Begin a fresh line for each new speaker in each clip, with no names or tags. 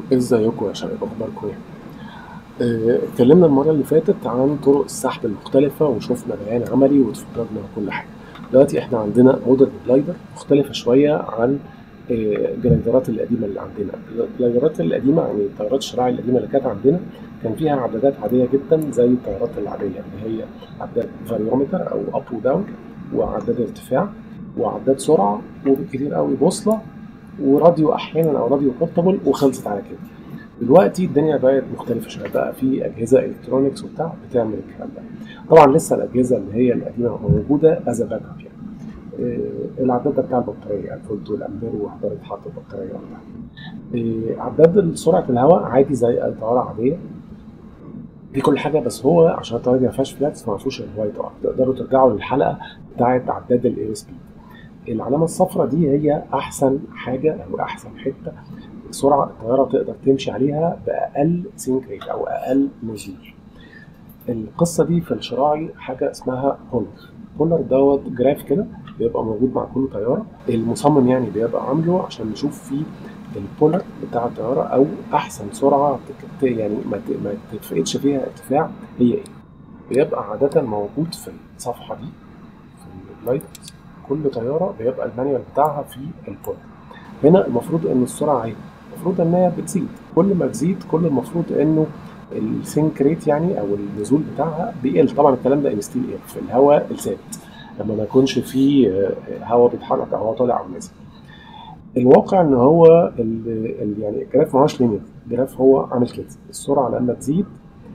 ازيكم يا شباب اخباركم ايه آه، اتكلمنا المره اللي فاتت عن طرق السحب المختلفه وشفنا بيان عملي واتفرجنا وكل حاجه دلوقتي احنا عندنا موديل جلايدر مختلفه شويه عن آه، الجلايدرات القديمه اللي عندنا الجلايدرات القديمه يعني الطيارات الشراعي القديمه اللي كانت عندنا كان فيها عدادات عاديه جدا زي الطيارات العاديه اللي هي عداد فاريومتر او اب وداون وعداد ارتفاع وعداد سرعه وبالكتير قوي بوصله وراديو احيانا او راديو بورتابل وخلصت على كده دلوقتي الدنيا بقت مختلفه شويه بقى في اجهزه الكترونكس وبتاع بتعمل الكلام ده طبعا لسه الاجهزه اللي هي القديمه موجوده از باك اب يعني آه، العداد ده بتاع البطاريه الفولت والامبير وحضرتك حاطط البطاريه وبتاع آه، عداد سرعه الهواء عادي زي اي طياره عاديه دي كل حاجه بس هو عشان الطياره دي ما فيهاش فلاكس فما فيهوش الوايت ار تقدروا ترجعوا للحلقه بتاعت عداد الاير سبيد العلامه الصفراء دي هي احسن حاجه او احسن حته سرعه الطياره تقدر تمشي عليها باقل سينك ريت او اقل نزول القصه دي في الشراعي حاجه اسمها بولر بولر دوت جراف كده بيبقى موجود مع كل طياره المصمم يعني بيبقى عامله عشان نشوف فيه البولر بتاع الطياره او احسن سرعه تك- يعني ما ت- ما تتفقدش فيها ارتفاع هي ايه بيبقى عاده موجود في الصفحه دي في الجلايدرز كل طياره بيبقى المانيوال بتاعها في البولر هنا المفروض ان السرعه اهي المفروض انها بتزيد كل ما تزيد كل المفروض انه السينك ريت يعني او النزول بتاعها بيقل طبعا الكلام ده انستيل اير في الهواء الثابت لما ما يكونش فيه آه، هواء بيتحرك او هواء طالع او نازل الواقع ان هو ال ال يعني الجراف ما هوش لينير الجراف هو عامل كده السرعه لما تزيد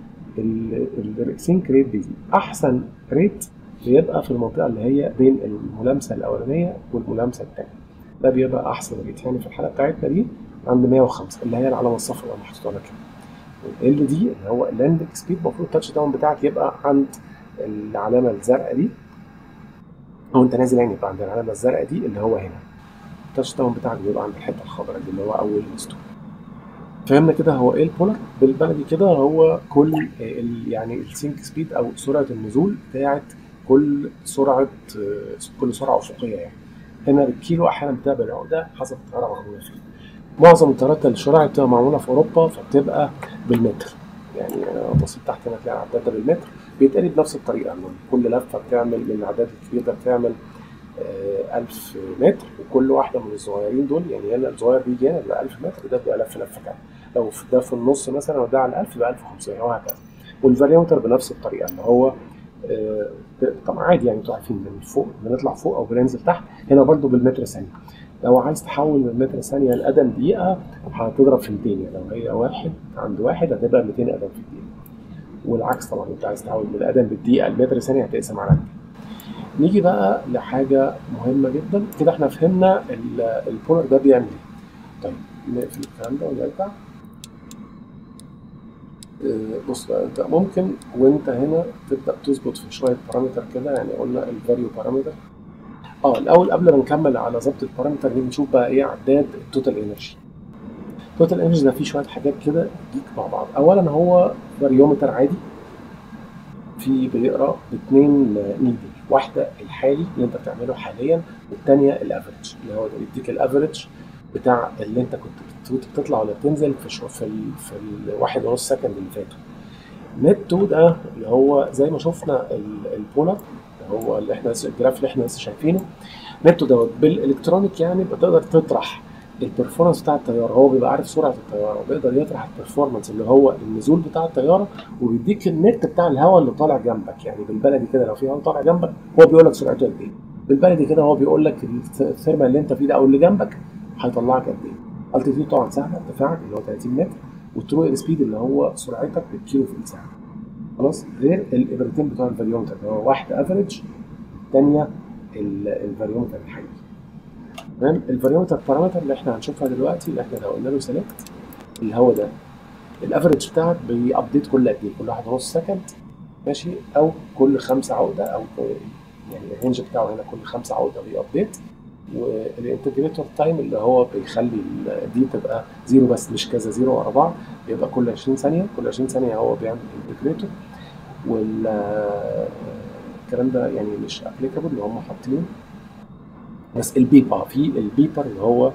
السينك ريت بيزيد احسن ريت بيبقى في المنطقه اللي هي بين الملامسه الاولانيه والملامسه الثانيه ده بيبقى احسن ريت يعني في الحاله بتاعتنا دي عند 105 اللي هي العلامه الصفراء اللي محطوطه لك ال دي اللي هو اللاندنج سبيد المفروض التاتش داون بتاعك يبقى عند العلامه الزرقاء دي او انت نازل يعني يبقى عند العلامه الزرقاء دي اللي هو هنا التاتش داون بتاعك بيبقى عند الحته الخضراء دي اللي هو اول ستون فهمنا كده هو ايه البولر بالبلدي كده هو كل ال يعني السينك سبيد او سرعه النزول بتاعت كل سرعه كل سرعه افقيه يعني هنا بالكيلو احيانا بتبقى بالعقده حسب الطياره معموله فين معظم الطيارات الشراعي بتبقى معموله في اوروبا فبتبقى بالمتر يعني أنا بصيت تحت هنا تلاقي العداد ده بالمتر بيتقري بنفس الطريقه إنه كل لفه بتعمل من العداد الكبير ده بتعمل آه، 1000 متر وكل واحده من الصغيرين دول يعني هنا الصغير بيجي هنا بيبقى 1000 متر وده بيبقى لف لفه كامله لو في- ده في النص مثلا وده على 1000 يبقى 1500 وهكذا والفاريومتر بنفس الطريقه اللي هو آه، طبعا عادي يعني انتوا عارفين من فوق بنطلع فوق او بننزل تحت هنا برضو بالمتر ثانيه لو عايز تحول من متر ثانيه لقدم دقيقه هتضرب في 200 يعني لو هي واحد عند واحد هتبقى 200 قدم في الدقيقه والعكس طبعا انت عايز تحول من القدم بالدقيقه لمتر ثانيه هتقسم على 200 نيجي بقى لحاجه مهمه جدا كده احنا فهمنا ال- البولر ده بيعمل ايه طيب نقفل الكلام ده ونرجع آه، بص بقى انت ممكن وانت هنا تبدا تظبط في شويه بارامتر كده يعني قلنا الفاليو بارامتر اه الاول قبل ما نكمل على ظبط البارامتر دي نشوف بقى ايه عداد التوتال انرجي التوتال انرجي ده فيه شويه حاجات كده تجيك مع بعض اولا هو فاريومتر عادي في بيقرا باثنين نيدل واحده الحالي اللي انت بتعمله حاليا والثانيه الافريج اللي هو بيديك الافريج بتاع اللي انت كنت بت- بتطلع ولا بتنزل في شو في ال في الواحد ونص سكند اللي فاتوا نت 2 ده اللي هو زي ما شفنا ال- البولر اللي هو اللي احنا لسه- الجراف اللي احنا لسه شايفينه نت دوت بالالكترونيك يعني بتقدر تطرح البرفورمانس بتاع الطياره هو بيبقى عارف سرعه الطياره وبيقدر يطرح البرفورمانس اللي هو النزول بتاع الطياره وبيديك النت بتاع الهواء اللي طالع جنبك يعني بالبلدي كده لو في هواء طالع جنبك هو بيقول لك سرعته قد ايه بالبلدي كده هو بيقول لك الث- الثيرمال اللي انت فيه ده او اللي جنبك هيطلعك قد ايه التيتيود طبعا سهله ارتفاعك اللي هو 30 متر والترو اير سبيد اللي هو سرعتك بالكيلو في الساعه خلاص غير الابرتين بتوع الفاريومتر اللي هو واحده افريج الثانيه الفاريومتر الحقيقي تمام الفاريومتر بارامتر اللي احنا هنشوفها دلوقتي اللي احنا لو قلنا له سيلكت اللي هو ده الافريج بتاعك بيابديت كل قد ايه؟ كل واحد ونص سكند ماشي او كل خمسه عقده او كل- يعني الرينج بتاعه هنا كل خمسه عقده بيابديت والانتجريتور تايم اللي هو بيخلي ال- دي تبقى زيرو بس مش كذا زيرو ورا بعض بيبقى كل 20 ثانيه كل 20 ثانيه هو بيعمل انتجريتور وال الكلام ده يعني مش ابليكابل اللي هم حاطينه بس البيب اه في البيبر اللي هو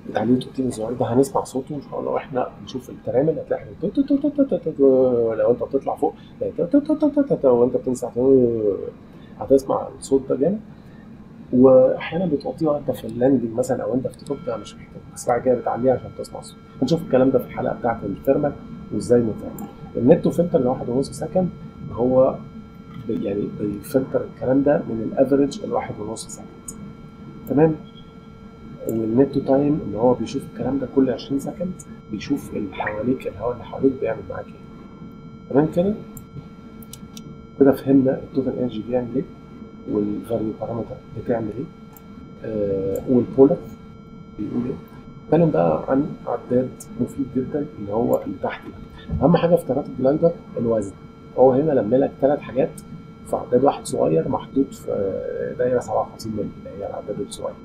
بتعليه وتقطيم الزرار ده هنسمع صوته ان شاء الله واحنا بنشوف الترامل هتلاقي تو- تو- تو- تو- تو- تو- تو- تو- لو انت بتطلع فوق تلاقي تو- تو- تو- تو- تو- تو- تو- وانت بتنزل تو- هتسمع الصوت ده جامد واحيانا بتوطيه وانت في اللاندنج مثلا او انت في توب ده مش محتاج بس بعد كده بتعليه عشان تسمع الصوت هنشوف الكلام ده في الحلقه بتاعت الثيرمال وازاي نتعمل النت فلتر لواحد ونص سكند هو ب- يعني بيفلتر الكلام ده من الافريج الواحد ونص سكند تمام والنت تايم ان هو بيشوف الكلام ده كل 20 سكند بيشوف اللي حواليك الهواء اللي حواليك بيعمل معاك ايه تمام كده كده فهمنا التوتال انرجي بيعمل ايه والفاليو بارامتر بتعمل ايه آه والبولر بيقول ايه نتكلم بقى عن عداد مفيد جدا اللي هو اللي تحت ده اهم حاجه في طيارات الجلايدر الوزن هو هنا لما لك ثلاث حاجات في عداد واحد صغير محطوط في آه، دايره 57 مللي اللي هي العداد الصغير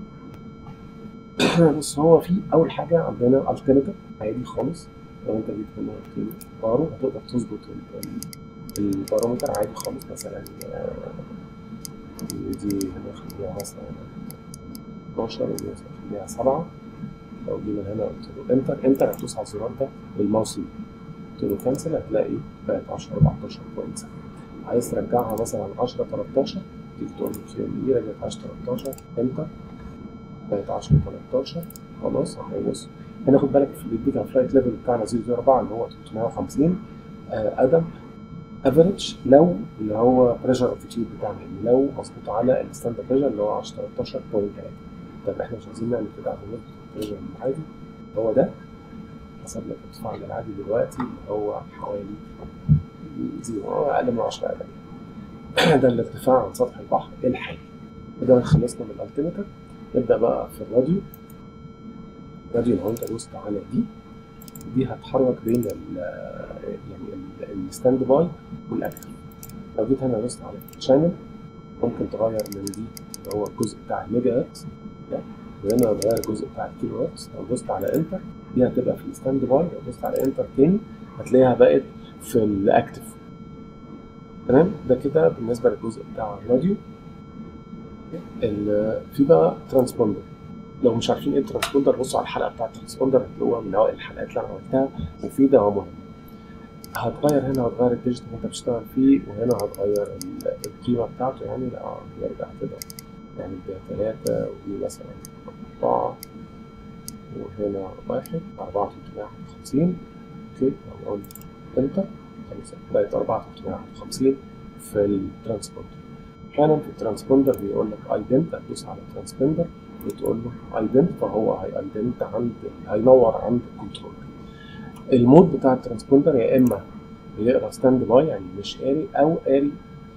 بص هو في اول حاجه عندنا التيمتر عادي خالص لو انت جيت هنا في بارو هتقدر تظبط ال- ال- البارومتر عادي خالص مثلا آه، دي هنا خليها مثلا 12 ودي مثلا خليها 7 لو جينا هنا قلت له انتر انتر هتدوس على الزرار ده بالماوس اليمين. قلت له كانسل هتلاقي بقت 10 14.7 عايز ترجعها مثلا 10 13 تيجي تقول له في ام اي رجعت 10 13 انتر بقت 10 13 خلاص اهو بص هنا خد بالك في بيديك الفلايت ليفل بتاعنا 004 اللي هو 350 آه ادم افريج لو اللي هو بريشر اتيتيود بتاعنا يعني لو مظبوط على الستاندرد بريشر اللي هو 10 13.3 طب احنا مش عايزين نعمل كده عشان نظبط البريشر العادي هو ده حسب لك ارتفاع العادي دلوقتي اللي هو حوالي زيرو هو اقل من 10 ادم ده الارتفاع عن سطح البحر الحالي كده خلصنا من الالتيمتر نبدا بقى في الراديو الراديو لو انت دوست على دي دي هتحرك بين ال يعني الستاند باي والاكتف لو جيت هنا دوست على الشانل ممكن تغير من دي اللي هو الجزء بتاع الميجا هرتز ده، وهنا تغير الجزء بتاع الكيلو هرتز لو دوست على انتر دي هتبقى في الستاند باي لو دوست على انتر تاني هتلاقيها بقت في الاكتف تمام ده كده بالنسبه للجزء بتاع الراديو ال- في بقى ترانسبوندر لو مش عارفين ايه الترانسبوندر بصوا على الحلقه بتاعت الترانسبوندر هتلاقوها من اوائل الحلقات اللي انا عملتها مفيده ومهمه هتغير هنا هتغير الديجيت اللي انت بتشتغل فيه وهنا هتغير ال- القيمه بتاعته يعني لا نرجع كده يعني ده ثلاثة ودي مثلا أربعة وهنا واحد أربعة تلتمية وخمسين أوكي لو قلت انتر خمسة بقت أربعة تلتمية وخمسين في الترانسبوندر أحيانا في الترانسبوندر بيقول لك ايدنت هتدوس على الترانسبوندر وتقول له ايدنت فهو هي ايدنت عند هينور عند الكنترولر المود بتاع الترانسبوندر يا اما بيقرا ستاند باي يعني مش قاري او قاري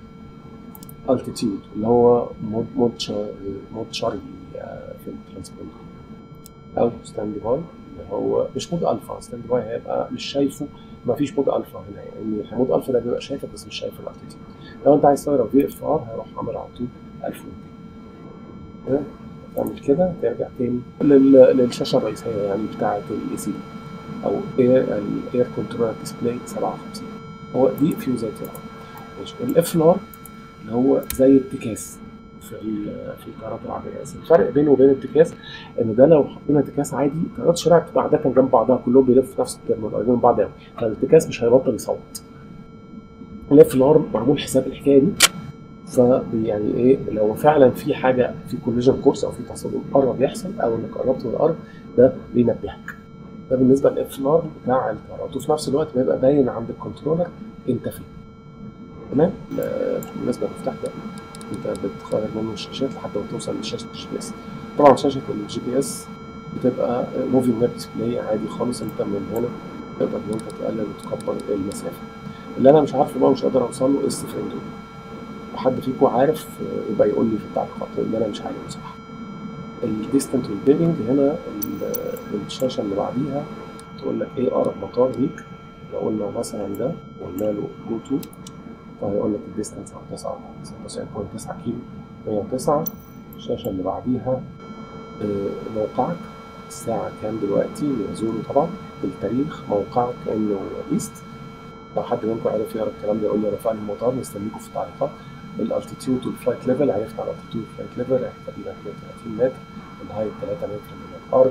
التيتيود اللي هو مود مود شا- مود شارلي آه، في الترانسبوندر او ستاند باي اللي هو مش مود الفا ستاند باي هيبقى مش شايفه ما فيش مود الفا هنا يعني مود الفا ده بيبقى شايفك بس مش شايف الالتيتيود لو انت عايز تقرا في اف ار هيروح عامل على طول 1200 تمام تعمل كده ترجع تاني لل- للشاشه الرئيسيه يعني بتاعه الاي سي او اير الاير كنترول ديسبلاي 57 هو دي فيوزات يعني ماشي الاف ار اللي هو زي التكاس في ال- في الطيارات العاديه بس الفرق بينه وبين التكاس ان ده لو حطينا تكاس عادي طيارات الشارع بتبقى عاده جنب بعضها كلهم بيلفوا في نفس الترمينال قريبين من بعض قوي فالتكاس مش هيبطل يصوت الاف ار معمول حساب الحكايه دي ف يعني ايه لو فعلا في حاجه في كوليجن كورس او في تصادم قرب يحصل او انك قربت من الارض ده بينبهك ده بالنسبه للاف ار بتاع الطيارات وفي نفس الوقت بيبقى باين عند الكنترولر انت فين تمام لا، بالنسبه للمفتاح ده انت بتغير منه الشاشات لحد ما توصل لشاشه الجي بي اس طبعا شاشه الجي بي اس بتبقى موفي ماب ديسبلاي عادي خالص انت من هنا تقدر ان انت تقلل وتكبر المسافه اللي انا مش عارفه بقى مش قادر اوصل له اس فريند حد فيكم عارف آه، يبقى يقول لي في التعليقات لان انا مش عارف بصراحه الديستنت والبيرنج هنا ال- الشاشه اللي بعديها تقول لك ايه اقرب مطار ليك لو قلنا مثلا ده وقلنا له جو تو فهيقول لك الديستنس على 9 96.9 كيلو 109 الشاشه اللي بعديها آه، موقعك الساعة كام دلوقتي يزوروا طبعا بالتاريخ موقعك انه ايست لو حد منكم عرف يقرا الكلام ده يقول لي انا في أنهي مطار مستنيكم في التعليقات الالتيتيود والفلايت ليفل عرفنا الالتيتيود والفلايت ليفل تقريبا 32 متر الهايت 3 متر من الارض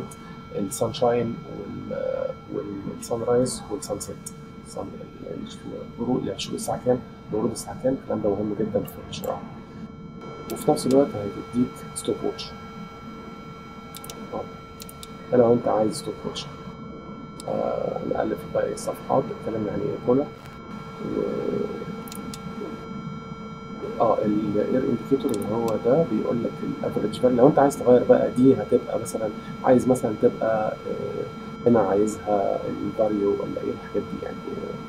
السانشاين والسان رايز والسان سيت الغروب يعني شروق الساعه كام الغروب الساعه كام الكلام ده مهم جدا في الشراء وفي نفس الوقت هيديك ستوب واتش لو انت عايز ستوب واتش آه نقلب في باقي الصفحات اتكلمنا عن ايه كولا و اه الاير انديكيتور اللي هو ده بيقول لك الافريج فاليو لو انت عايز تغير بقى دي هتبقى مثلا عايز مثلا تبقى آه هنا عايزها الفاريو ولا ايه الحاجات دي يعني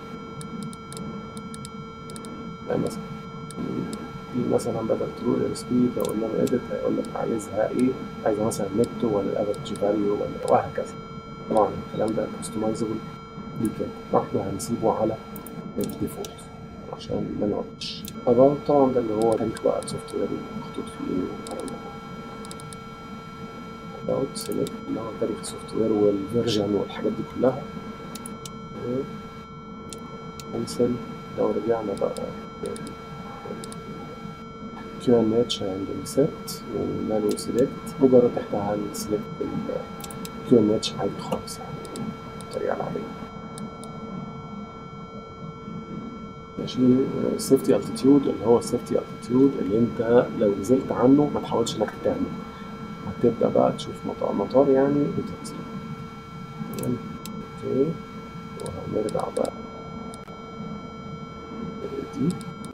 آه مثلا دي مثلا بدل ترو اير سبيد لو قلنا له اديت هيقول لك عايزها ايه عايزها مثلا نتو ولا الافريج فاليو ولا وهكذا طبعا الكلام ده كستمايزبل ليك فاحنا هنسيبه على الديفولت عشان ما نقعدش about طبعا ده اللي هو تاريخ بقى السوفت وير محطوط فيه ايه والكلام ده about select اللي هو تاريخ السوفت وير والفيرجن والحاجات دي كلها cancel لو رجعنا بقى كيو ان اتش عند الست وماله سيلكت مجرد احنا هنسلكت الكيو ان اتش عادي خالص يعني الطريقة العادية ماشي سيفتي التيتيود اللي هو السيفتي التيتيود اللي انت لو نزلت عنه ما تحاولش انك تعمل هتبدا بقى تشوف مطار مطار يعني وتنزل اوكي وهنرجع بقى دي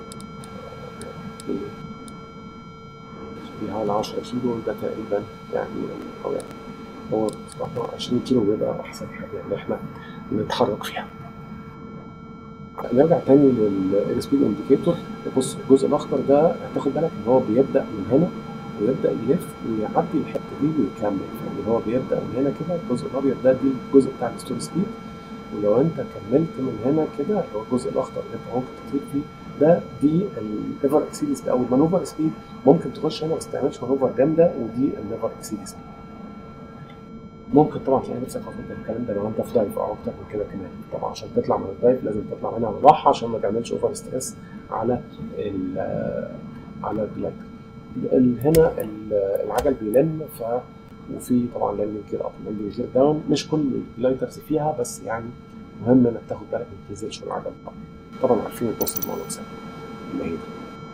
دي على 10 كيلو ده تقريبا يعني او يعني هو بصراحة 20 كيلو بيبقى احسن حاجه ان احنا نتحرك فيها نرجع تاني للسبيد انديكيتور بص الجزء الاخضر ده هتاخد بالك ان هو بيبدا من هنا ويبدا يلف ويعدي الحته دي ويكمل يعني هو بيبدا من هنا كده الجزء الابيض ده دي الجزء بتاع الستور سبيد ولو انت كملت من هنا كده اللي هو الجزء الاخضر اللي انت ممكن تطير فيه ده دي الايفر اكسيد سبيد او المانوفر سبيد ممكن تخش هنا بس ما تعملش مانوفر جامده ودي النيفر اكسيد سبيد ممكن طبعا تلاقي نفسك واخد الكلام ده لو انت في دايف او اكتر من كده كمان طبعا عشان تطلع من الدايف لازم تطلع منها بالراحه عشان ما تعملش اوفر ستريس على ال على الجلايدر هنا العجل بيلم ف وفي طبعا لاندنج جير اب لاندنج جير داون مش كل الجلايدرز فيها بس يعني مهم انك تاخد بالك ما تنزلش من العجل طبعا عارفين البوست الموضوع سهل اللي هي دي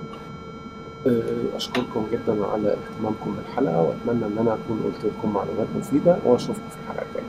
اشكركم جدا على اهتمامكم بالحلقه واتمنى ان انا اكون قلت لكم معلومات مفيده واشوفكم في الحلقه الجايه